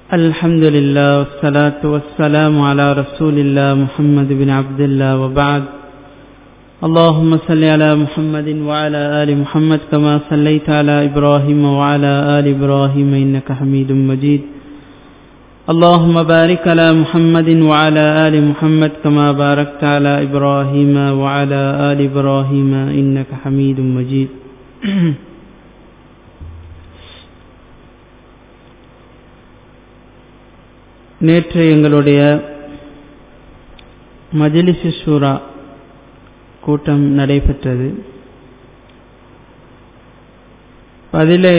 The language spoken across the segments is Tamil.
الحمد لله والصلاة والسلام على رسول الله محمد بن عبد الله وبعد اللهم صل على محمد وعلى آل محمد كما صليت على إبراهيم وعلى آل إبراهيم إنك حميد مجيد اللهم بارك على محمد وعلى آل محمد كما باركت على إبراهيم وعلى آل إبراهيم إنك حميد مجيد நேற்று எங்களுடைய மஜிலிசு ஷூரா கூட்டம் நடைபெற்றது அதிலே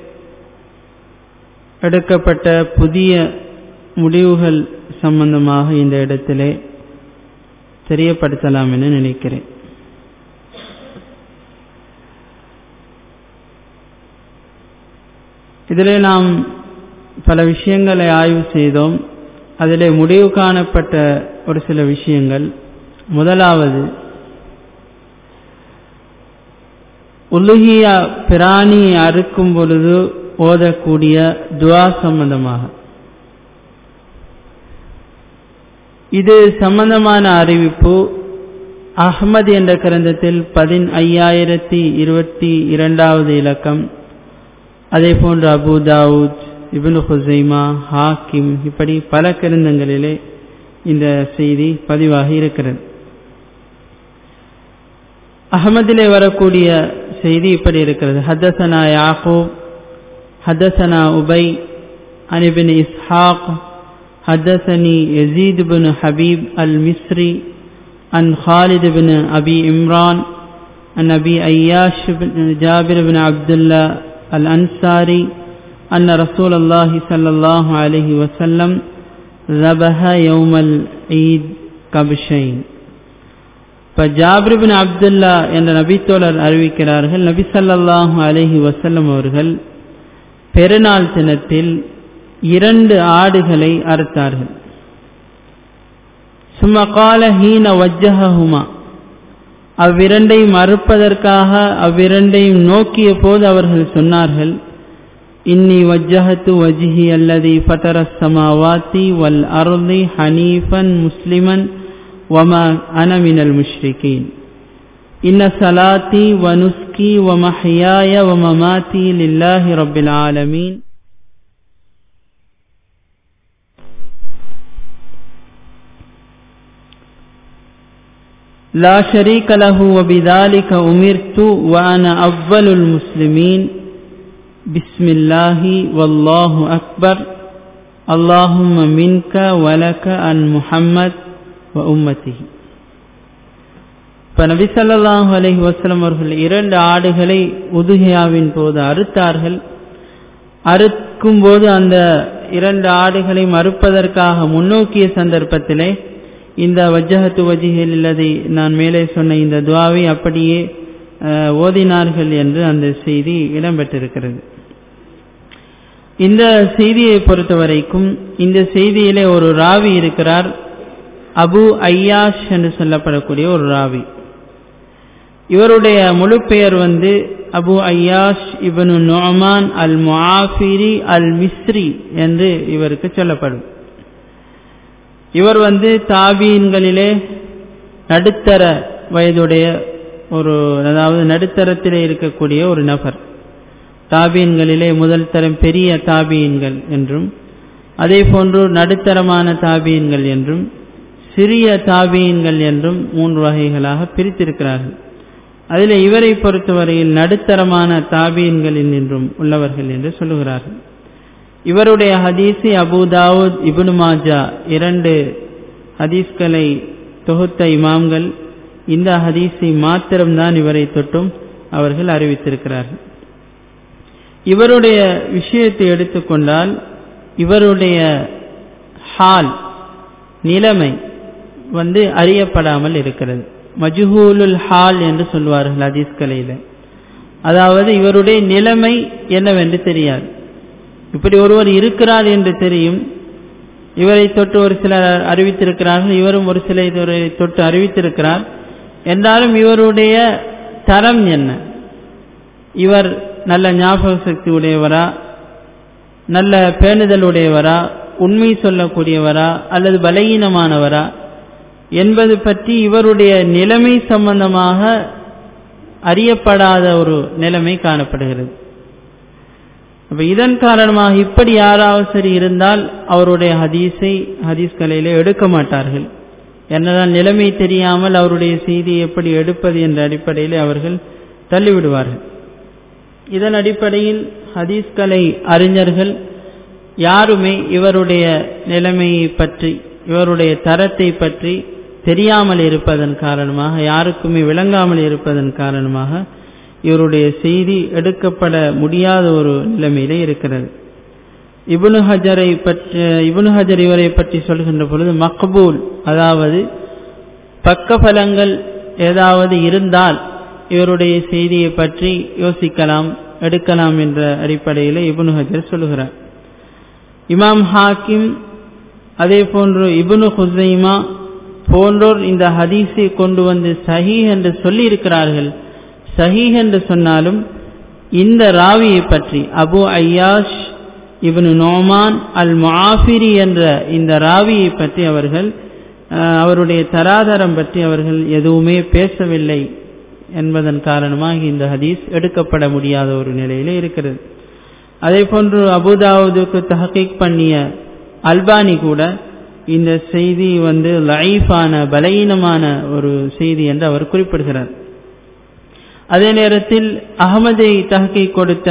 எடுக்கப்பட்ட புதிய முடிவுகள் சம்பந்தமாக இந்த இடத்திலே தெரியப்படுத்தலாம் என நினைக்கிறேன் இதிலே நாம் பல விஷயங்களை ஆய்வு செய்தோம் அதிலே முடிவு காணப்பட்ட ஒரு சில விஷயங்கள் முதலாவது உலுகியா பிராணி அறுக்கும் பொழுது ஓதக்கூடிய துவா சம்பந்தமாக இது சம்பந்தமான அறிவிப்பு அஹ்மது என்ற கிரந்தத்தில் பதின் ஐயாயிரத்தி இருபத்தி இரண்டாவது இலக்கம் அதே போன்று Abu Dawud Ibn Khuzaima Hakim இப்படி பல கிரந்தங்களிலே இந்த செய்தி பதிவாகி இருக்கிறது அகமதிலே வரக்கூடிய செய்தி இப்படி இருக்கிறது ஹதசனா யாக்கூப் ஹதசனா உபை அனிபின் இஸ்ஹாக் حدثني يزيد بن حبيب المصري عن خالد بن أبي إمران عن أبي أياش بن جابر بن عبد الله الأنصاري أن رسول الله صلى الله عليه وسلم ذبح يوم العيد கபிஷைன் இப்போ ஜாபிரிபின் அப்துல்லா என்ற நபித்தோழர் அறிவிக்கிறார்கள் நபி சல்லாஹூ அலஹி வசல்லம் அவர்கள் பெருநாள் தினத்தில் இரண்டு ஆடுகளை அறுத்தார்கள் சுமகால ஹீன வஜ்ஜஹுமா அவ்விரண்டையும் அறுப்பதற்காக அவ்விரண்டையும் நோக்கிய போது அவர்கள் சொன்னார்கள் இன்னி வஜ்ஜஹத்து வஜ்ஹி அல்லதி ஃபதர சமாவாத்தி வல் அருளி ஹனீஃபன் முஸ்லிமன் وما أنا من المشركين إن صلاتي ونسكي ومحياي ومماتي لله رب العالمين لا شريك له وبذلك أمرت وأنا أول المسلمين بسم الله والله أكبر اللهم منك ولك عن محمد உம்மத்திஹி இப்போ நபி சல்லாஹூ அலஹி வசலம் அவர்கள் இரண்டு ஆடுகளை உதுகியாவின் போது அறுத்தார்கள் அறுக்கும் போது அந்த இரண்டு ஆடுகளை மறுப்பதற்காக முன்னோக்கிய சந்தர்ப்பத்திலே இந்த வஜ்ஜகத்து வஜிகள் இல்லதை நான் மேலே சொன்ன இந்த துவாவை அப்படியே ஓதினார்கள் என்று அந்த செய்தி இடம்பெற்றிருக்கிறது இந்த செய்தியை பொறுத்த வரைக்கும் இந்த செய்தியிலே ஒரு ராவி இருக்கிறார் அபு ஐயாஷ் என்று சொல்லப்படக்கூடிய ஒரு ராவி இவருடைய முழு பெயர் வந்து அபு ஐயாஷ் இவனு நோமான் அல் முஆஃபிரி அல் மிஸ்ரி என்று இவருக்கு சொல்லப்படும் இவர் வந்து தாபீன்களிலே நடுத்தர வயதுடைய ஒரு அதாவது நடுத்தரத்திலே இருக்கக்கூடிய ஒரு நபர் தாபீன்களிலே முதல் தரம் பெரிய தாபீன்கள் என்றும் அதே போன்று நடுத்தரமான தாபீன்கள் என்றும் சிறிய தாபியன்கள் என்றும் மூன்று வகைகளாக பிரித்திருக்கிறார்கள் அதில் இவரை பொறுத்தவரையில் நடுத்தரமான தாபியன்களில் என்றும் உள்ளவர்கள் என்று சொல்லுகிறார்கள் இவருடைய ஹதீஸை அபுதாவுத் இபுனு மாஜா இரண்டு ஹதீஸ்களை தொகுத்த இமாம்கள் இந்த ஹதீஸை மாத்திரம்தான் இவரை தொட்டும் அவர்கள் அறிவித்திருக்கிறார்கள் இவருடைய விஷயத்தை எடுத்துக்கொண்டால் இவருடைய ஹால் நிலைமை வந்து அறியப்படாமல் இருக்கிறது மஜுஹூலுல் ஹால் என்று சொல்வார்கள் ஹதீஸ் கலையில் அதாவது இவருடைய நிலைமை என்னவென்று தெரியாது இப்படி ஒருவர் இருக்கிறார் என்று தெரியும் இவரை தொட்டு ஒரு சிலர் அறிவித்திருக்கிறார்கள் இவரும் ஒரு சில இவரை தொட்டு அறிவித்திருக்கிறார் என்றாலும் இவருடைய தரம் என்ன இவர் நல்ல ஞாபக சக்தி உடையவரா நல்ல பேணுதலுடையவரா உண்மை சொல்லக்கூடியவரா அல்லது பலகீனமானவரா என்பது பற்றி இவருடைய நிலைமை சம்பந்தமாக அறியப்படாத ஒரு நிலைமை காணப்படுகிறது அப்ப இதன் காரணமாக இப்படி யாராவது சரி இருந்தால் அவருடைய ஹதீஸை ஹதீஸ் கலையில எடுக்க மாட்டார்கள் என்னதான் நிலைமை தெரியாமல் அவருடைய செய்தியை எப்படி எடுப்பது என்ற அடிப்படையில் அவர்கள் தள்ளிவிடுவார்கள் இதன் அடிப்படையில் ஹதீஸ் கலை அறிஞர்கள் யாருமே இவருடைய நிலைமையை பற்றி இவருடைய தரத்தை பற்றி தெரியாமல் இருப்பதன் காரணமாக யாருக்குமே விளங்காமல் இருப்பதன் காரணமாக இவருடைய செய்தி எடுக்கப்பட முடியாத ஒரு நிலைமையிலே இருக்கிறது இபுனு ஹஜரை பற்றி இபுனு ஹஜர் இவரை பற்றி சொல்கின்ற பொழுது மக்பூல் அதாவது பக்கபலங்கள் ஏதாவது இருந்தால் இவருடைய செய்தியை பற்றி யோசிக்கலாம் எடுக்கலாம் என்ற அடிப்படையில் இபுனு ஹஜர் சொல்லுகிறார் இமாம் ஹாக்கிம் அதே போன்று இபுனு ஹுசைமா போன்றோர் இந்த ஹதீஸை கொண்டு வந்து சஹி என்று சொல்லி இருக்கிறார்கள் சஹி என்று சொன்னாலும் இந்த ராவியை பற்றி அபு ஐயாஷ் இவனு நோமான் அல் முஆஃபிரி என்ற இந்த ராவியை பற்றி அவர்கள் அவருடைய தராதரம் பற்றி அவர்கள் எதுவுமே பேசவில்லை என்பதன் காரணமாக இந்த ஹதீஸ் எடுக்கப்பட முடியாத ஒரு நிலையில இருக்கிறது அதே போன்று அபுதாவுதுக்கு தஹகீக் பண்ணிய அல்பானி கூட இந்த செய்தி வந்து லைஃபான பலகீனமான ஒரு செய்தி என்று அவர் குறிப்பிடுகிறார் அதே நேரத்தில் அகமதை தஹக்கை கொடுத்த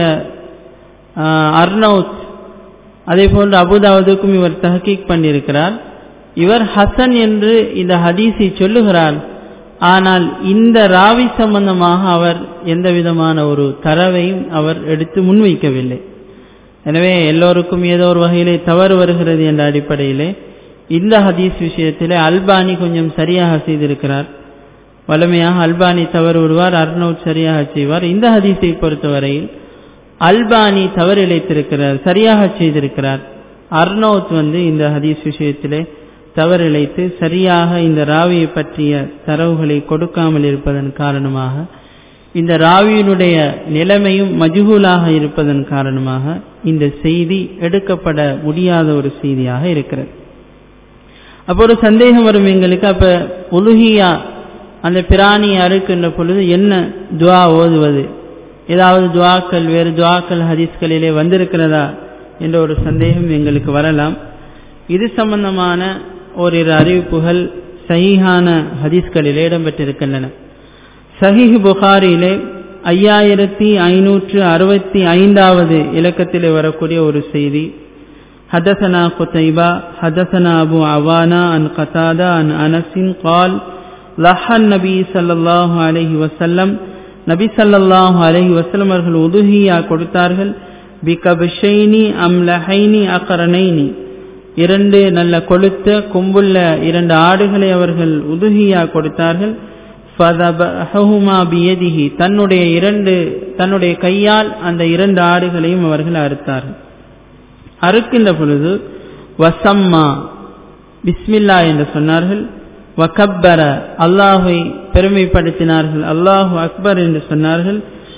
அர்னவுத் அதே போன்று அபுதாவுதுக்கும் இவர் தஹக்கீக் பண்ணியிருக்கிறார் இவர் ஹசன் என்று இந்த ஹதீஸை சொல்லுகிறார் ஆனால் இந்த ராவி சம்பந்தமாக அவர் எந்த விதமான ஒரு தரவையும் அவர் எடுத்து முன்வைக்கவில்லை எனவே எல்லோருக்கும் ஏதோ ஒரு வகையிலே தவறு வருகிறது என்ற அடிப்படையிலே இந்த ஹதீஸ் விஷயத்திலே அல்பானி கொஞ்சம் சரியாக செய்திருக்கிறார் வலிமையாக அல்பானி தவறு விடுவார் அர்னவுட் சரியாக செய்வார் இந்த ஹதீஸை பொறுத்தவரையில் அல்பானி தவறு இழைத்திருக்கிறார் சரியாக செய்திருக்கிறார் அர்னவுத் வந்து இந்த ஹதீஸ் விஷயத்திலே தவறு இழைத்து சரியாக இந்த ராவியை பற்றிய தரவுகளை கொடுக்காமல் இருப்பதன் காரணமாக இந்த ராவியினுடைய நிலைமையும் மஜுகூலாக இருப்பதன் காரணமாக இந்த செய்தி எடுக்கப்பட முடியாத ஒரு செய்தியாக இருக்கிறது அப்போ ஒரு சந்தேகம் வரும் எங்களுக்கு அப்ப உலுகியா அந்த பிராணியை அறுக்கின்ற பொழுது என்ன துவா ஓதுவது ஏதாவது துவாக்கள் வேறு துவாக்கள் ஹதீஸ்களிலே வந்திருக்கிறதா என்ற ஒரு சந்தேகம் எங்களுக்கு வரலாம் இது சம்பந்தமான ஓரிரு அறிவிப்புகள் சஹீஹான ஹதீஸ்களிலே இடம்பெற்றிருக்கின்றன சஹீஹ் புகாரியிலே ஐயாயிரத்தி ஐநூற்று அறுபத்தி ஐந்தாவது இலக்கத்திலே வரக்கூடிய ஒரு செய்தி حدثنا قتيبة حدثنا أبو عوانا عن قتادة عن أنس قال لحى النبي صلى الله عليه وسلم நபி சல்லாஹு அலஹி வசலம் அவர்கள் உதுஹியா கொடுத்தார்கள் பிகபிஷைனி அம்லஹைனி அக்கரணைனி இரண்டு நல்ல கொளுத்த கொம்புள்ள இரண்டு ஆடுகளை அவர்கள் உதுஹியா கொடுத்தார்கள் பியதிஹி தன்னுடைய இரண்டு தன்னுடைய கையால் அந்த இரண்டு ஆடுகளையும் அவர்கள் அறுத்தார்கள் அறுக்கின்ற பொழுது வசம்மா பிஸ்மில்லா என்று சொன்னார்கள் வகப்பர அல்லாஹை பெருமைப்படுத்தினார்கள் அல்லாஹு அக்பர் என்று சொன்னார்கள்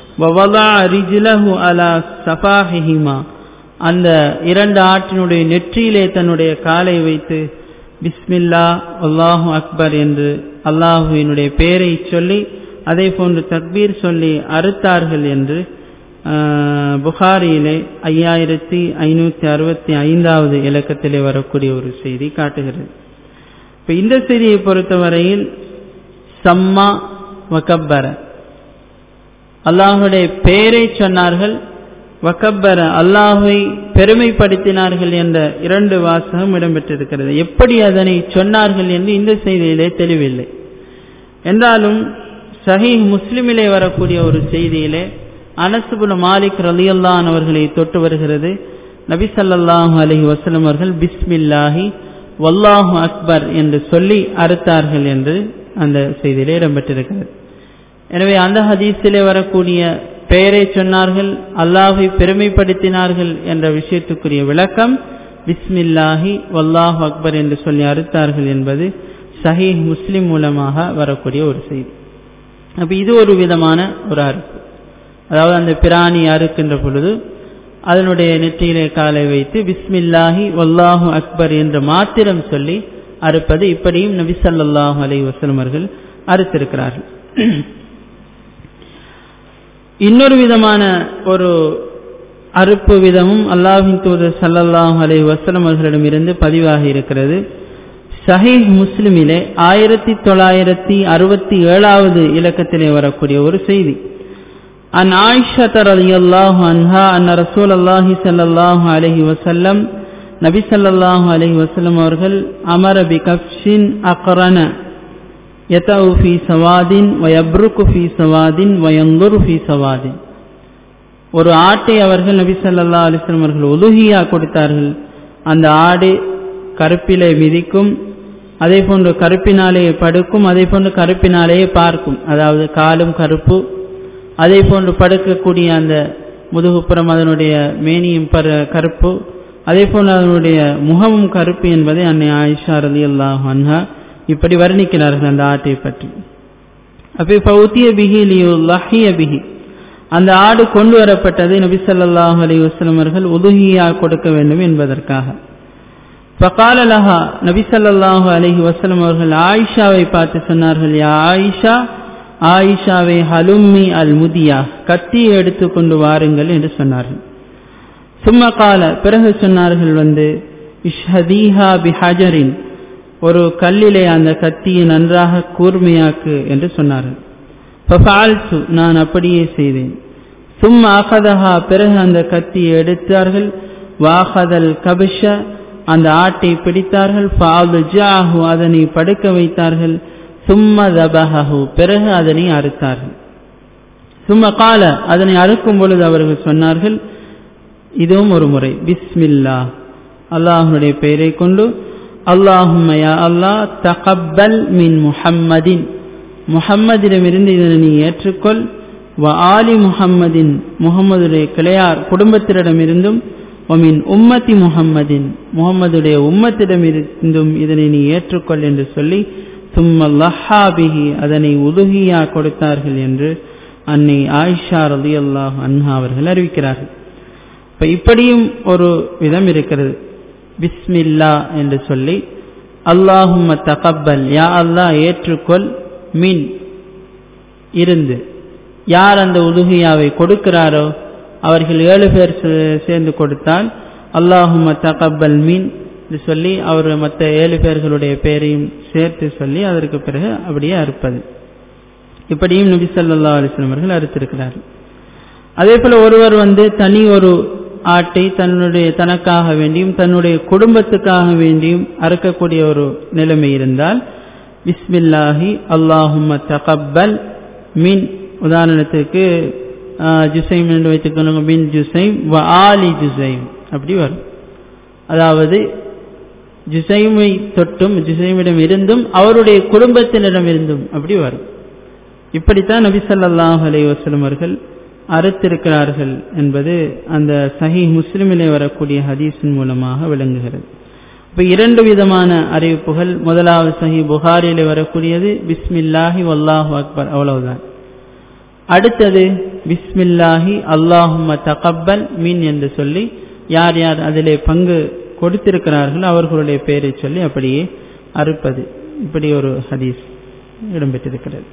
அலா சபாஹிமா அந்த இரண்டு ஆற்றினுடைய நெற்றியிலே தன்னுடைய காலை வைத்து பிஸ்மில்லா அல்லாஹு அக்பர் என்று அல்லாஹுவினுடைய பெயரை சொல்லி அதே போன்று தக்பீர் சொல்லி அறுத்தார்கள் என்று புகாரியிலே ஐயாயிரத்தி ஐநூற்றி அறுபத்தி ஐந்தாவது இலக்கத்திலே வரக்கூடிய ஒரு செய்தி காட்டுகிறது இப்போ இந்த செய்தியை பொறுத்தவரையில் சம்மா வக்கப்பர அல்லாஹுடைய பெயரை சொன்னார்கள் வக்கப்பர அல்லாஹை பெருமைப்படுத்தினார்கள் என்ற இரண்டு வாசகம் இடம்பெற்றிருக்கிறது எப்படி அதனை சொன்னார்கள் என்று இந்த செய்தியிலே தெளிவில்லை என்றாலும் சஹீஹ் முஸ்லிமிலே வரக்கூடிய ஒரு செய்தியிலே அனசுபுல் மாலிக் ரலியல்லான் அவர்களை தொட்டு வருகிறது நபி சல்லாஹூ அலஹி வசலம் அவர்கள் பிஸ்மில்லாஹி வல்லாஹு அக்பர் என்று சொல்லி அறுத்தார்கள் என்று அந்த செய்தியிலே இடம்பெற்றிருக்கிறது எனவே அந்த ஹதீஸிலே வரக்கூடிய பெயரை சொன்னார்கள் அல்லாஹை பெருமைப்படுத்தினார்கள் என்ற விஷயத்துக்குரிய விளக்கம் பிஸ்மில்லாஹி வல்லாஹு அக்பர் என்று சொல்லி அறுத்தார்கள் என்பது சஹீஹ் முஸ்லிம் மூலமாக வரக்கூடிய ஒரு செய்தி அப்ப இது ஒரு விதமான ஒரு அறுப்பு அதாவது அந்த பிராணி அறுக்கின்ற பொழுது அதனுடைய நெற்றியிலே காலை வைத்து பிஸ்மில்லாஹி வல்லாஹு அக்பர் என்று மாத்திரம் சொல்லி அறுப்பது இப்படியும் நபி ஸல்லல்லாஹு அலைஹி வஸல்லம் அவர்கள் அறுத்திருக்கிறார்கள் இன்னொரு விதமான ஒரு அறுப்பு விதமும் அல்லாஹின் தூதர் ஸல்லல்லாஹு அலைஹி வஸல்லம் அவர்களிடமிருந்து பதிவாக இருக்கிறது சஹீஹ் முஸ்லிமிலே ஆயிரத்தி தொள்ளாயிரத்தி அறுபத்தி ஏழாவது இலக்கத்திலே வரக்கூடிய ஒரு செய்தி عن عائشة رضي الله عنها أن رسول الله صلى الله عليه وسلم நபி ஸல்லல்லாஹு அலைஹி வஸல்லம் அவர்கள் அமர பி கஃப்ஷின் அக்ரன யதவு ஃபி சவாதின் வயப்ருக்கு ஃபி சவாதின் வயந்துரு ஃபி சவாதின் ஒரு ஆட்டை அவர்கள் நபி ஸல்லல்லாஹு அலைஹி வஸல்லம் அவர்கள் உலுஹியா கொடுத்தார்கள் அந்த ஆடு கருப்பிலே மிதிக்கும் அதே போன்று கருப்பினாலேயே படுக்கும் அதே போன்று கருப்பினாலேயே பார்க்கும் அதாவது காலும் கருப்பு அதே போன்று படுக்கக்கூடிய அந்த முதுகுப்புறம் அதனுடைய மேனியும் பர கருப்பு அதே போன்று அதனுடைய முகமும் கருப்பு என்பதை அன்னை ஆயிஷா ரலி அல்லாஹ் அன்ஹா இப்படி வர்ணிக்கிறார்கள் அந்த ஆட்டை பற்றி அப்போ பௌத்திய பிகி லியுல்லஹிய பிகி அந்த ஆடு கொண்டு வரப்பட்டது நபி ஸல்லல்லாஹு அலைஹி வஸல்லம் அவர்கள் உதுஹியா கொடுக்க வேண்டும் என்பதற்காக ஃபகால லஹா நபி ஸல்லல்லாஹு அலைஹி வஸல்லம் அவர்கள் ஆயிஷாவை பார்த்து சொன்னார்கள் யா ஆயிஷா ஆயிஷாவை ஹலும்மி அல் முதியா கத்தியை எடுத்துக்கொண்டு வாருங்கள் என்று சொன்னார்கள் சும்மா கால பிறகு சொன்னார்கள் வந்து இஷ்ஹதீஹா பிஹஜரின் ஒரு கல்லிலே அந்த கத்தியை நன்றாக கூர்மையாக்கு என்று சொன்னார்கள் ஃபஃபால்சு நான் அப்படியே செய்தேன் சும்மா அகதஹா பிறகு அந்த கத்தியை எடுத்தார்கள் வாஹதல் கபிஷ அந்த ஆட்டை பிடித்தார்கள் ஃபாது ஜாஹு அதனை படுக்க வைத்தார்கள் சும்ம தபஹு பிறகு அதனை அறுத்தார்கள் சும்ம கால அதனை அறுக்கும் பொழுது அவர்கள் சொன்னார்கள் இதுவும் ஒரு முறை பிஸ்மில்லா அல்லாஹனுடைய பெயரை கொண்டு அல்லாஹுமையா அல்லாஹ் தகப்பல் மின் முஹம்மதின் முஹம்மதிடமிருந்து இதனை நீ ஏற்றுக்கொள் வ ஆலி முஹம்மதின் முகமதுடைய கிளையார் குடும்பத்திடமிருந்தும் ஒமின் உம்மத்தி முஹம்மதின் முகம்மதுடைய உம்மத்திடமிருந்தும் இதனை நீ ஏற்றுக்கொள் என்று சொல்லி சும்மல்லஹாபிஹி அதனை உதுகியா கொடுத்தார்கள் என்று அன்னை ஆயிஷா ரலி அல்லாஹ் அன்ஹா அவர்கள் அறிவிக்கிறார்கள் இப்ப இப்படியும் ஒரு விதம் இருக்கிறது பிஸ்மில்லா என்று சொல்லி அல்லாஹும்ம தகப்பல் யா அல்லாஹ் ஏற்றுக்கொள் மின் இருந்து யார் அந்த உதுகியாவை கொடுக்கிறாரோ அவர்கள் ஏழு பேர் சேர்ந்து கொடுத்தால் அல்லாஹும்ம தகப்பல் மீன் என்று சொல்லி அவர் மற்ற ஏழு பேர்களுடைய பெயரையும் சேர்த்து சொல்லி அதற்கு பிறகு அப்படியே அறுப்பது இப்படியும் நபி சல்லா அலிஸ்லாம் அவர்கள் அறுத்திருக்கிறார்கள் அதே போல ஒருவர் வந்து தனி ஒரு ஆட்டை தன்னுடைய தனக்காக வேண்டியும் தன்னுடைய குடும்பத்துக்காக வேண்டியும் அறுக்கக்கூடிய ஒரு நிலைமை இருந்தால் பிஸ்மில்லாஹி அல்லாஹும்ம தகப்பல் மின் உதாரணத்துக்கு ஜுசைம் என்று வைத்துக்கொள்ளுங்க மின் ஜுசைம் வ ஆலி ஜுசைம் அப்படி வரும் அதாவது ஜுசைமை தொட்டும் ஜுசைமிடம் இருந்தும் அவருடைய குடும்பத்தினரிடம் இருந்தும் அப்படி வரும் இப்படித்தான் நபி சல்லாஹ் அலை வசலம் அவர்கள் அறுத்திருக்கிறார்கள் என்பது அந்த சஹி முஸ்லிமிலே வரக்கூடிய ஹதீஸின் மூலமாக விளங்குகிறது இப்போ இரண்டு விதமான அறிவிப்புகள் முதலாவது சஹி புகாரிலே வரக்கூடியது பிஸ்மில்லாஹி வல்லாஹு அக்பர் அவ்வளவுதான் அடுத்தது பிஸ்மில்லாஹி அல்லாஹும்ம தகப்பல் மீன் என்று சொல்லி யார் யார் அதிலே பங்கு கொடுத்திருக்கிறார்கள் அவர்களுடைய பெயரை சொல்லி அப்படியே அறுப்பது இப்படி ஒரு ஹதீஸ் இடம்பெற்றிருக்கிறது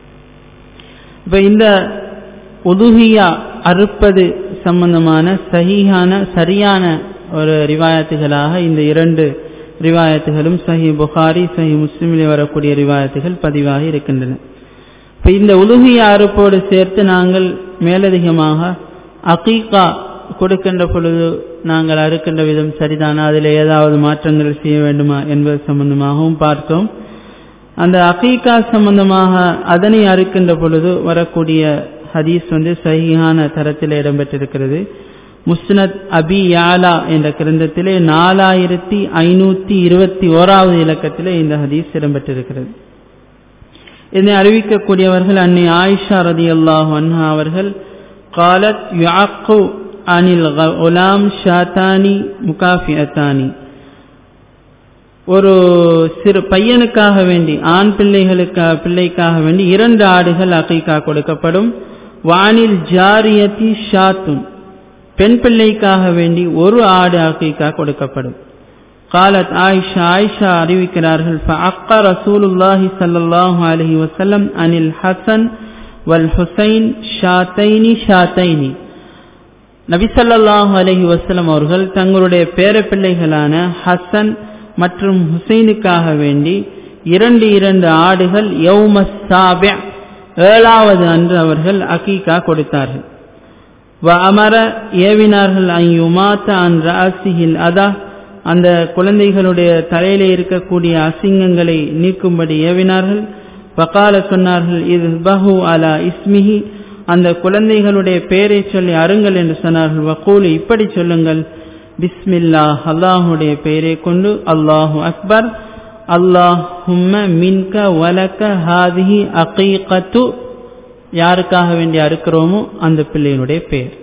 இப்ப இந்த உதுகியா அறுப்பது சம்பந்தமான சஹீஹான சரியான ஒரு ரிவாயத்துகளாக இந்த இரண்டு ரிவாயத்துகளும் சஹி புகாரி சஹி முஸ்லிமில் வரக்கூடிய ரிவாயத்துகள் பதிவாகி இருக்கின்றன இப்ப இந்த உலுகியா அறுப்போடு சேர்த்து நாங்கள் மேலதிகமாக அகீகா கொடுக்கின்ற பொழுது நாங்கள் அறுக்கின்ற விதம் சரிதானா அதில் ஏதாவது மாற்றங்கள் செய்ய வேண்டுமா என்பது சம்பந்தமாகவும் பார்த்தோம் அந்த அகீகா சம்பந்தமாக அதனை அறுக்கின்ற பொழுது வரக்கூடிய ஹதீஸ் வந்து சஹிஹான தரத்தில் இடம்பெற்றிருக்கிறது முஸ்னத் அபி யாலா என்ற கிரந்தத்திலே நாலாயிரத்தி ஐநூத்தி இருபத்தி ஓராவது இலக்கத்திலே இந்த ஹதீஸ் இடம்பெற்றிருக்கிறது இதனை அறிவிக்கக்கூடியவர்கள் அன்னை ஆயிஷா ரதி அல்லாஹ் அன்ஹா அவர்கள் காலத் யாக்கு அனில் உலாம் ஷாத்தானி முகாஃபியத்தானி ஒரு சிறு பையனுக்காக வேண்டி ஆண் பிள்ளைகளுக்காக பிள்ளைக்காக வேண்டி இரண்டு ஆடுகள் அகைக்கா கொடுக்கப்படும் வானில் ஜாரியத்தி ஷாத்துன் பெண் பிள்ளைக்காக வேண்டி ஒரு ஆடு அக்கீக்கா கொடுக்கப்படும் قالت عائشة عائشة அறிவிக்கிறார்கள் فأق رسول الله صلى الله عليه وسلم عن الحسن والحسين شاتين شاتين நபி ஸல்லல்லாஹு அலைஹி வஸல்லம் அவர்கள் தங்களுடைய பேர பிள்ளைகளான ஹசன் மற்றும் ஹுசைனுக்காக வேண்டி இரண்டு இரண்டு ஆடுகள் யௌம சாபி ஏழாவது அன்று அவர்கள் அகீகா கொடுத்தார்கள் வ அமர ஏவினார்கள் ஐயுமாத்த அன் ராசிஹில் அதா அந்த குழந்தைகளுடைய தலையிலே இருக்கக்கூடிய அசிங்கங்களை நீக்கும்படி ஏவினார்கள் வக்கால சொன்னார்கள் இது பஹு அலா இஸ்மிஹி அந்த குழந்தைகளுடைய பெயரை சொல்லி அருங்கள் என்று சொன்னார்கள் வக்கூலு இப்படி சொல்லுங்கள் பிஸ்மில்லா அல்லாஹுடைய பெயரை கொண்டு அல்லாஹு அக்பர் அல்லாஹும்ம மின்க வலக்க ஹாதிஹி அகீகத்து யாருக்காக வேண்டி அறுக்கிறோமோ அந்த பிள்ளையினுடைய பெயர்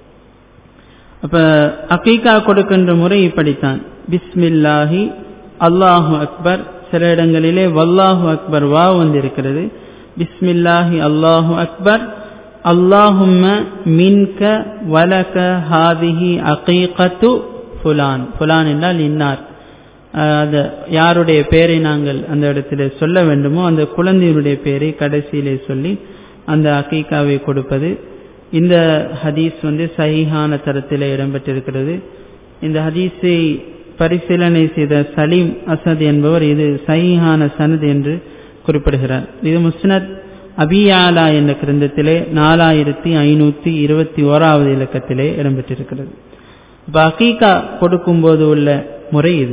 அப்ப அகீகா கொடுக்கின்ற முறை இப்படித்தான் பிஸ்மில்லாஹி அல்லாஹு அக்பர் சில இடங்களிலே வல்லாஹு அக்பர் வா வந்திருக்கிறது பிஸ்மில்லாஹி அல்லாஹு அக்பர் அல்லாஹும்ம மின்க வலக ஹாதிஹி அகீகத்து ஃபுலான் ஃபுலான் என்றால் இன்னார் அது யாருடைய பெயரை நாங்கள் அந்த இடத்துல சொல்ல வேண்டுமோ அந்த குழந்தையினுடைய பெயரை கடைசியிலே சொல்லி அந்த அக்கீக்காவை கொடுப்பது இந்த ஹதீஸ் வந்து சஹீஹான தரத்தில் இடம்பெற்றிருக்கிறது இந்த ஹதீஸை பரிசீலனை செய்த சலீம் அசத் என்பவர் இது சஹீஹான சனத் என்று குறிப்பிடுகிறார் இது முஸ்னத் அபியாலா என்ற கிரந்தத்திலே நாலாயிரத்தி ஐநூத்தி இருபத்தி ஓராவது இலக்கத்திலே இடம்பெற்றிருக்கிறது இப்போ அகீகா கொடுக்கும்போது உள்ள முறை இது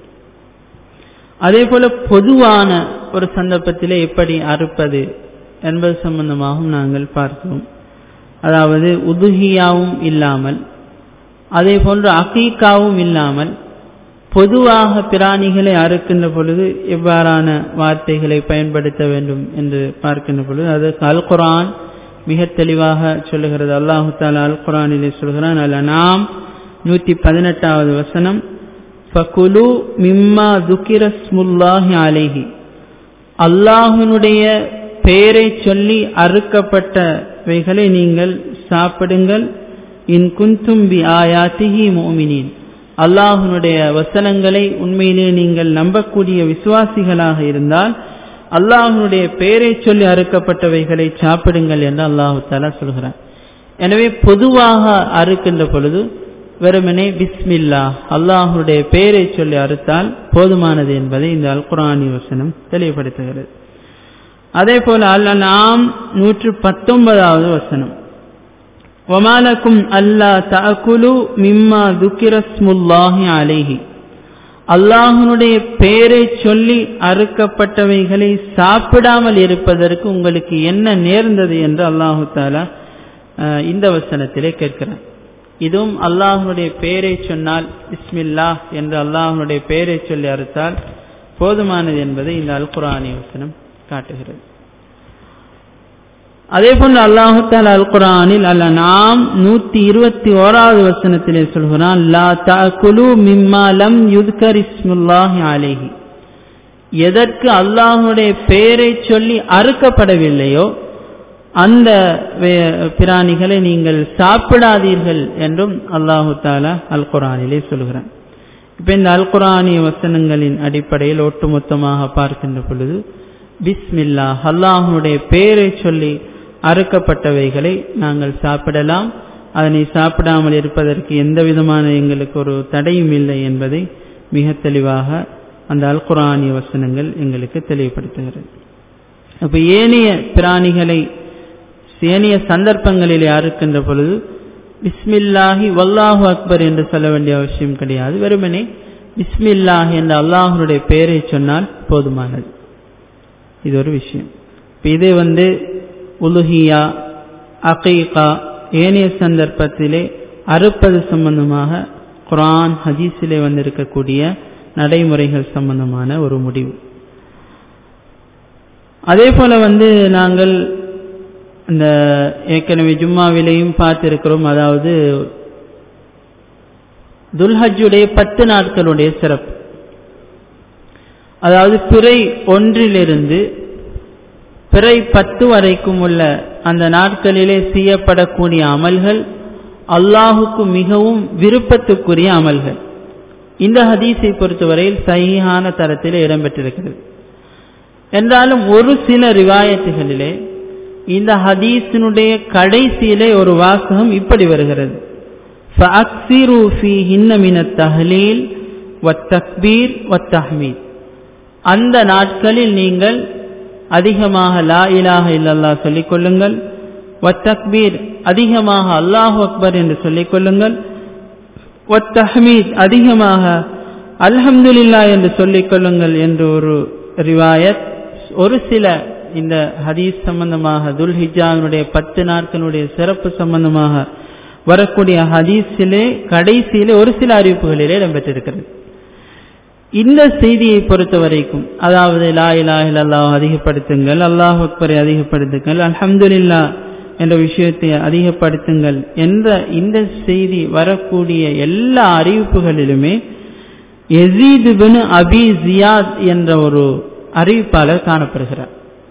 அதே போல பொதுவான ஒரு சந்தர்ப்பத்திலே எப்படி அறுப்பது என்பது சம்பந்தமாகவும் நாங்கள் பார்த்தோம் அதாவது உதுகியாவும் இல்லாமல் அதே போன்று அகீக்காவும் இல்லாமல் பொதுவாக பிராணிகளை அறுக்கின்ற பொழுது எவ்வாறான வார்த்தைகளை பயன்படுத்த வேண்டும் என்று பார்க்கின்ற பொழுது அதற்கு அல் குரான் மிக தெளிவாக சொல்லுகிறது அல்லாஹு தாலா அல் குரானிலே சொல்கிறான் அல்ல நாம் நூற்றி பதினெட்டாவது வசனம் ஃபகுலு மிம்மா துக்கிரஸ்முல்லாஹி அலைஹி அல்லாஹனுடைய பெயரை சொல்லி அறுக்கப்பட்டவைகளை நீங்கள் சாப்பிடுங்கள் இன் குந்தும் பி ஆயாத்திஹி மோமினின் அல்லாஹனுடைய வசனங்களை உண்மையிலே நீங்கள் நம்பக்கூடிய விசுவாசிகளாக இருந்தால் அல்லாஹனுடைய பெயரை சொல்லி அறுக்கப்பட்டவைகளை சாப்பிடுங்கள் என்று அல்லாஹு தாலா சொல்கிறார் எனவே பொதுவாக அறுக்கின்ற பொழுது வெறுமனே பிஸ்மில்லா அல்லாஹனுடைய பெயரை சொல்லி அறுத்தால் போதுமானது என்பதை இந்த அல்குரானி வசனம் தெளிவுபடுத்துகிறது அதே போல அல்ல நாம் நூற்று பத்தொன்பதாவது வசனம் ஒமாலக்கும் அல்லா தகுலு மிம்மா துக்கிரஸ்முல்லாஹி அலைஹி அல்லாஹனுடைய பெயரை சொல்லி அறுக்கப்பட்டவைகளை சாப்பிடாமல் இருப்பதற்கு உங்களுக்கு என்ன நேர்ந்தது என்று அல்லாஹு தாலா இந்த வசனத்திலே கேட்கிறார் இதுவும் அல்லாஹனுடைய பெயரை சொன்னால் இஸ்மில்லா என்று அல்லாஹனுடைய பெயரை சொல்லி அறுத்தால் போதுமானது என்பதை இந்த அல்குரானி வசனம் காட்டுகிறது அதே போன்று அல்லாஹால அல் குரானில் அல்ல நாம் நூத்தி இருபத்தி ஓராவது வசனத்திலே சொல்கிறான் லா தகுலு மிம்மாலம் யுத்கர் இஸ்முல்லாஹி அலேஹி எதற்கு அல்லாஹுடைய பெயரை சொல்லி அறுக்கப்படவில்லையோ அந்த பிராணிகளை நீங்கள் சாப்பிடாதீர்கள் என்றும் அல்லாஹு தாலா அல் குரானிலே சொல்கிறான் இப்ப இந்த அல் குரானிய வசனங்களின் அடிப்படையில் ஒட்டுமொத்தமாக பார்க்கின்ற பொழுது பிஸ்மில்லா அல்லாஹனுடைய பெயரை சொல்லி அறுக்கப்பட்டவைகளை நாங்கள் சாப்பிடலாம் அதனை சாப்பிடாமல் இருப்பதற்கு எந்த விதமான எங்களுக்கு ஒரு தடையும் இல்லை என்பதை மிக தெளிவாக அந்த அல் குரானிய வசனங்கள் எங்களுக்கு தெளிவுபடுத்துகிறது அப்ப ஏனைய பிராணிகளை ஏனைய சந்தர்ப்பங்களிலே அறுக்கின்ற பொழுது பிஸ்மில்லாஹி வல்லாஹு அக்பர் என்று சொல்ல வேண்டிய அவசியம் கிடையாது வெறுமனே பிஸ்மில்லாஹ் என்ற அல்லாஹனுடைய பெயரை சொன்னால் போதுமானது இது ஒரு விஷயம் இப்போ இது வந்து உலுஹியா அகீகா ஏனைய சந்தர்ப்பத்திலே அறுப்பது சம்பந்தமாக குரான் ஹதீஸிலே வந்திருக்கக்கூடிய நடைமுறைகள் சம்பந்தமான ஒரு முடிவு அதே போல வந்து நாங்கள் இந்த ஏற்கனவே ஜும்மாவிலையும் பார்த்திருக்கிறோம் அதாவது துல்ஹஜுடைய பத்து நாட்களுடைய சிறப்பு அதாவது பிறை ஒன்றிலிருந்து பிறை பத்து வரைக்கும் உள்ள அந்த நாட்களிலே செய்யப்படக்கூடிய அமல்கள் அல்லாஹுக்கு மிகவும் விருப்பத்துக்குரிய அமல்கள் இந்த ஹதீஸை பொறுத்தவரையில் சகிஹான தரத்தில் இடம்பெற்றிருக்கிறது என்றாலும் ஒரு சில ரிவாயத்துகளிலே இந்த ஹதீஸினுடைய கடைசியிலே ஒரு வாசகம் இப்படி வருகிறது فَأَكْثِرُوا فِيهِنَّ مِنَ التَّهْلِيلِ وَالتَّكْبِيرِ وَالتَّحْمِيدِ அந்த நாட்களில் நீங்கள் அதிகமாக லா இலாஹ இல்லல்லா சொல்லிக் கொள்ளுங்கள் வத்தக்பீர் அதிகமாக அல்லாஹு அக்பர் என்று சொல்லிக் கொள்ளுங்கள் வத்தஹமீத் அதிகமாக அல்ஹம்துலில்லா என்று சொல்லிக் கொள்ளுங்கள் என்று ஒரு ரிவாயத் ஒரு சில இந்த ஹதீஸ் சம்பந்தமாக துல் ஹிஜாவினுடைய பத்து நாட்களுடைய சிறப்பு சம்பந்தமாக வரக்கூடிய ஹதீஸிலே கடைசியிலே ஒரு சில அறிவிப்புகளிலே இடம்பெற்றிருக்கிறது இந்த செய்தியை பொறுத்த வரைக்கும் அதாவது லா இலா அல்லாஹ் அதிகப்படுத்துங்கள் அல்லாஹ் அக்பரை அதிகப்படுத்துங்கள் அல்ஹம்துலில்லா என்ற விஷயத்தை அதிகப்படுத்துங்கள் என்ற இந்த செய்தி வரக்கூடிய எல்லா அறிவிப்புகளிலுமே எசீது பின் அபி ஜியாத் என்ற ஒரு அறிவிப்பாளர் காணப்படுகிறார்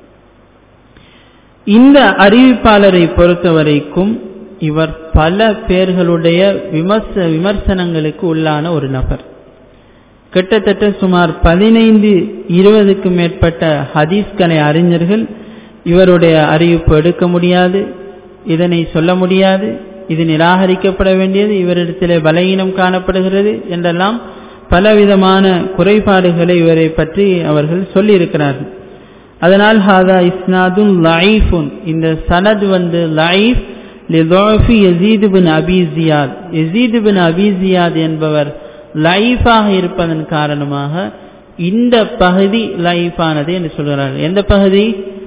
இந்த அறிவிப்பாளரை பொறுத்த வரைக்கும் இவர் பல பேர்களுடைய விமர்ச விமர்சனங்களுக்கு உள்ளான ஒரு நபர் கிட்டத்தட்ட சுமார் பதினைந்து இருபதுக்கு மேற்பட்ட ஹதீஸ்கலை அறிஞர்கள் இவருடைய அறிவிப்பு எடுக்க முடியாது இதனை சொல்ல முடியாது இது நிராகரிக்கப்பட வேண்டியது இவரிடத்திலே பலகீனம் காணப்படுகிறது என்றெல்லாம் பலவிதமான குறைபாடுகளை இவரை பற்றி அவர்கள் சொல்லியிருக்கிறார்கள் அதனால் ஹாதா இஸ்னாதுன் லைஃபுன் இந்த சனத் வந்து லைஃப் லிதோஃபி யசீது பின் அபிசியாத் யசீது பின் அபிசியாத் என்பவர் லைஃபாக இருப்பதன் காரணமாக இந்த பகுதி லைஃபானது என்று சொல்கிறார்கள் எந்த பகுதி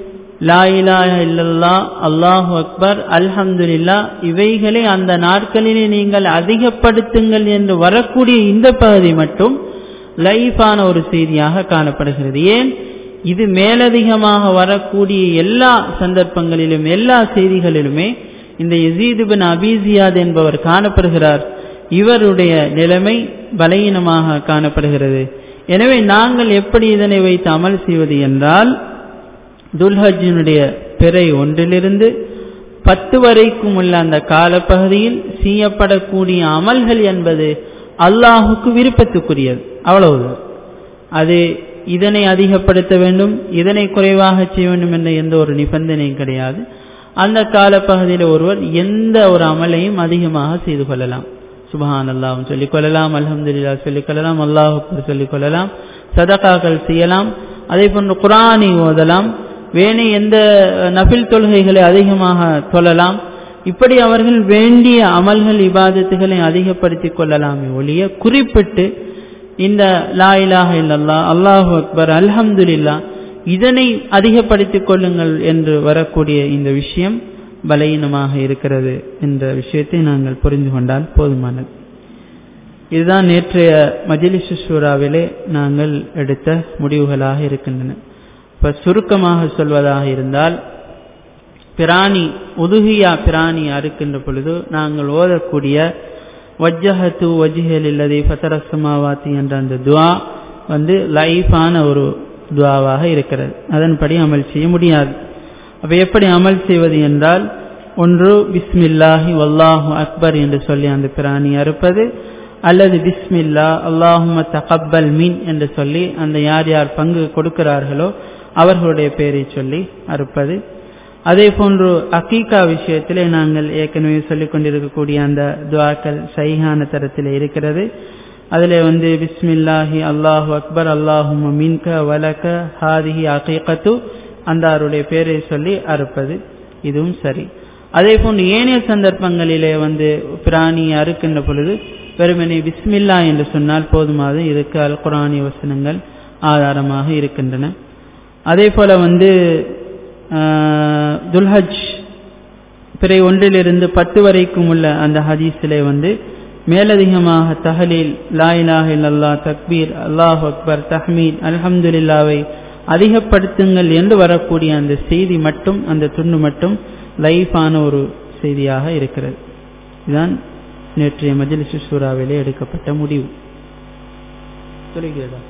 லா இலாஹ இல்லல்லா அல்லாஹு அக்பர் அல்ஹம்துலில்லா இவைகளை அந்த நாட்களிலே நீங்கள் அதிகப்படுத்துங்கள் என்று வரக்கூடிய இந்த பகுதி மட்டும் லைஃபான ஒரு செய்தியாக காணப்படுகிறது ஏன் இது மேலதிகமாக வரக்கூடிய எல்லா சந்தர்ப்பங்களிலும் எல்லா செய்திகளிலுமே இந்த யசீது பின் அபிசியாத் என்பவர் காணப்படுகிறார் இவருடைய நிலைமை பலகீனமாக காணப்படுகிறது எனவே நாங்கள் எப்படி இதனை வைத்து அமல் செய்வது என்றால் துல்ஹஜினுடைய பிறை ஒன்றிலிருந்து பத்து வரைக்கும் உள்ள அந்த காலப்பகுதியில் செய்யப்படக்கூடிய அமல்கள் என்பது அல்லாஹுக்கு விருப்பத்துக்குரியது அவ்வளவுதான் அது இதனை அதிகப்படுத்த வேண்டும் இதனை குறைவாக செய்ய வேண்டும் என்ற எந்த ஒரு நிபந்தனையும் கிடையாது அந்த காலப்பகுதியில் ஒருவர் எந்த ஒரு அமலையும் அதிகமாக செய்து கொள்ளலாம் சுபஹான் அல்லாவும் சொல்லிக் கொள்ளலாம் அலமதுல்லா சொல்லிக் கொள்ளலாம் அல்லாஹுக்கு சொல்லிக் கொள்ளலாம் சதகாக்கள் செய்யலாம் அதே போன்று குரானை ஓதலாம் வேணே எந்த நபில் தொழுகைகளை அதிகமாக தொழலாம் இப்படி அவர்கள் வேண்டிய அமல்கள் இபாதத்துகளை அதிகப்படுத்திக் கொள்ளலாமே ஒழிய குறிப்பிட்டு இந்த லா இலாஹ இல்லல்லா அல்லாஹு அக்பர் அல்ஹம்துலில்லா இதனை அதிகப்படுத்திக் கொள்ளுங்கள் என்று வரக்கூடிய இந்த விஷயம் பலகீனமாக இருக்கிறது என்ற விஷயத்தை நாங்கள் புரிந்து கொண்டால் போதுமானது இதுதான் நேற்றைய மஜிலிசு சூறாவிலே நாங்கள் எடுத்த முடிவுகளாக இருக்கின்றன இப்ப சுருக்கமாக சொல்வதாக இருந்தால் பிராணி உதுகியா பிராணி அறுக்கின்ற பொழுது நாங்கள் ஓதக்கூடிய வஜ்ஜஹத்து வஜ்ஹல் இல்லதை ஃபத்தரசமாவாத்தி என்ற அந்த துவா வந்து லைஃபான ஒரு துவாவாக இருக்கிறது அதன்படி அமல் செய்ய முடியாது அப்ப எப்படி அமல் செய்வது என்றால் ஒன்று பிஸ்மில்லாஹி வல்லாஹு அக்பர் என்று சொல்லி அந்த பிராணி அறுப்பது அல்லது பிஸ்மில்லா அல்லாஹும தகப்பல் மீன் என்று சொல்லி அந்த யார் யார் பங்கு கொடுக்கிறார்களோ அவர்களுடைய பெயரை சொல்லி அறுப்பது அதே போன்று அக்கீகா விஷயத்திலே நாங்கள் ஏற்கனவே சொல்லிக் கொண்டிருக்கக்கூடிய அந்த துவாக்கள் சைஹான தரத்தில் இருக்கிறது அதில் வந்து பிஸ்மில்லாஹி அல்லாஹு அக்பர் அல்லாஹும மின்க வலக ஹாதிஹி அகீகத்து அந்த அவருடைய பேரை சொல்லி அறுப்பது இதுவும் சரி அதே போன்று ஏனைய சந்தர்ப்பங்களிலே வந்து பிராணி அறுக்கின்ற பொழுது வெறுமனே பிஸ்மில்லா என்று சொன்னால் போதுமாது இதுக்கு அல் குரானி வசனங்கள் ஆதாரமாக இருக்கின்றன அதே போல வந்து துல்ஹஜ் பிறை ஒன்றிலிருந்து பத்து வரைக்கும் உள்ள அந்த ஹதீஸிலே வந்து மேலதிகமாக தஹலீல் லாயிலாக இல்லல்லா தக்பீர் அல்லாஹ் அக்பர் தஹ்மீத் அல்ஹம்துலில்லாவை அதிகப்படுத்துங்கள் என்று வரக்கூடிய அந்த செய்தி மட்டும் அந்த துண்டு மட்டும் லைஃபான ஒரு செய்தியாக இருக்கிறது இதுதான் நேற்றைய மஜிலிசு சூறாவிலே எடுக்கப்பட்ட முடிவு சொல்லுகிறதா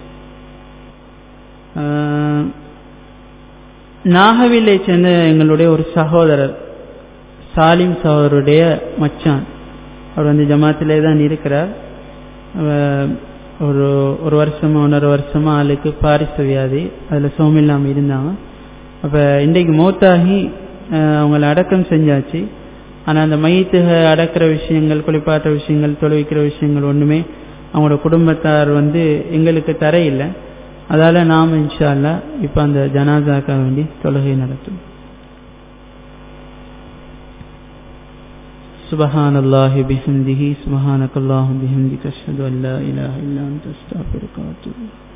நாகவில்லை சேர்ந்த எங்களுடைய ஒரு சகோதரர் சாலிம் சகோதரருடைய மச்சான் அவர் வந்து ஜமாத்திலே தான் இருக்கிறார் அஹ் ஒரு ஒரு வருஷமா ஒன்றரை வருஷமா ஆளுக்கு பாரிச வியாதி அதில் சோமில்லாமல் இருந்தாங்க அப்போ இன்றைக்கு மௌத்தாகி அஹ் அவங்கள அடக்கம் செஞ்சாச்சு ஆனால் அந்த மையத்துக அடக்கிற விஷயங்கள் குளிப்பாட்டுற விஷயங்கள் தொழுவிக்கிற விஷயங்கள் ஒன்றுமே அவங்களோட குடும்பத்தார் வந்து எங்களுக்கு தரையில்லை அதால் நாம் இன்ஷா அல்லா இப்போ அந்த ஜனாசாக்காக வேண்டி தொழுகை நடத்தும் سبحان الله بحمده سبحانك اللهم بحمدك أشهد أن لا إله إلا أنت أستغفرك وأتوب إليك